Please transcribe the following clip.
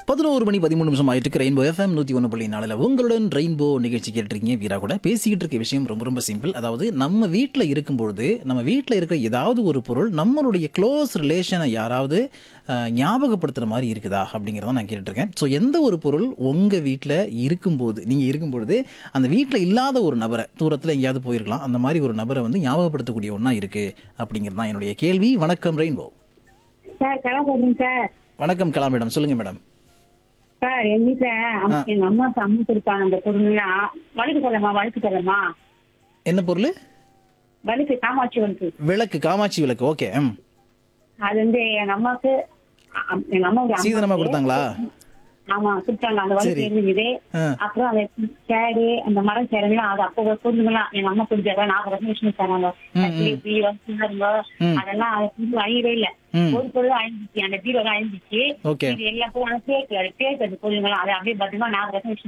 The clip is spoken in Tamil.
பதினோரு மணி பதிமூணு நிமிஷம் ஆயிட்டு இருக்கு ரெயின்போ எஃப்எம் நூற்றி ஒன்று புள்ளி நாலில் உங்களுடன் ரெயின்போ நிகழ்ச்சி கேட்டிருக்கீங்க வீரா கூட பேசிக்கிட்டு இருக்க விஷயம் ரொம்ப ரொம்ப சிம்பிள் அதாவது நம்ம வீட்டில் இருக்கும்பொழுது நம்ம வீட்டில் இருக்கிற ஏதாவது ஒரு பொருள் நம்மளுடைய க்ளோஸ் ரிலேஷனை யாராவது அஹ், ஞாபகப்படுத்துகிற மாதிரி இருக்குதா அப்படிங்கிறத நான் கேட்டுருக்கேன் ஸோ எந்த ஒரு பொருள் உங்கள் வீட்டில் இருக்கும்போது நீங்கள் இருக்கும்பொழுது அந்த வீட்டில் இல்லாத ஒரு நபரை தூரத்தில் எங்கேயாவது போயிருக்கலாம் அந்த மாதிரி ஒரு நபரை வந்து ஞாபகப்படுத்தக்கூடிய ஒன்றா இருக்குது அப்படிங்கிறது தான் என்னுடைய கேள்வி வணக்கம் ரெயின்போ சார் கடை போடுங்க சார் வணக்கம் கலா மேடம் சொல்லுங்கள் மேடம் சார் எங்க வீட்டுல அம்மா- எங்க அம்மா அம்மா கொடுப்பாங்க அந்த பொருள்லாம் வழுக்கு சொல்லமா வழுக்கு சொல்லமா என்ன பொருள் வழுக்கு காமாட்சி வழுக்கு விளக்கு காமாட்சி விளக்கு ஓகே ம் அது வந்து எங்க அம்மாக்கு அ- எங்க அம்மா சீதனமா கொடுத்தாங்களா ஆமா கொடுத்தாங்க அந்த வழுக்கு சரி. இருந்தது ஆ. அப்புறம் அந்த சேரு அந்த மரம் சேருங்களாம் அது அப்போ பொருளுங்களாம் எங்க அம்மா கொடுத்தாங்க நாற்பது வருஷம் வச்சு தராங்க பீரோ சிங்கருங்க ம். அதெல்லாம் அது புது அழியவே இல்ல ம். ஒரு பொருள் அழிஞ்சிச்சு அந்த பீரோ அழிஞ்சிச்சு ஓகே இது எல்லா பொருளும் தேக்கு அது தேக்கு அந்த பொருளுங்களாம் அதை அப்படியே பத்திரமா நாற்பது வருஷம் வச்சு